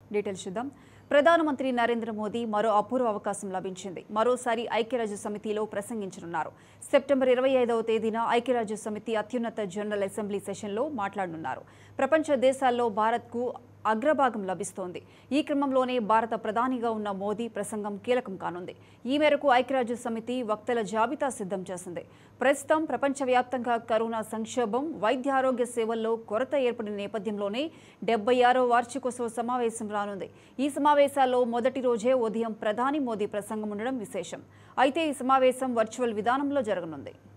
details చూద్దాం ప్రధానమంత్రి నరేంద్ర మోదీ మరో అపూర్వ అవకాశం లభించింది మరోసారి ఐక్యరాజ్య సమితిలో ప్రసంగించనున్నారు సెప్టెంబర్ ఇరవై ఐదవ తేదీన ఐక్యరాజ్య సమితి అత్యున్నత జనరల్ అసెంబ్లీ సెషన్లో మాట్లాడనున్నారు ప్రపంచ దేశాల్లో భారత్కు అగ్రభాగం లభిస్తోంది ఈ క్రమంలోనే భారత ప్రధానిగా ఉన్న మోదీ ప్రసంగం కీలకం కానుంది ఈ మేరకు ఐక్యరాజ్య సమితి వక్తల జాబితా సిద్ధం చేసింది ప్రస్తుతం ప్రపంచవ్యాప్తంగా కరోనా సంక్షోభం వైద్య ఆరోగ్య సేవల్లో కొరత ఏర్పడిన నేపథ్యంలోనే డెబ్బై ఆరో వార్షికోత్సవ సమావేశం రానుంది ఈ సమావేశాల్లో మొదటి రోజే ఉదయం ప్రధాని మోదీ ప్రసంగం ఉండడం విశేషం అయితే ఈ సమావేశం వర్చువల్ విధానంలో జరగనుంది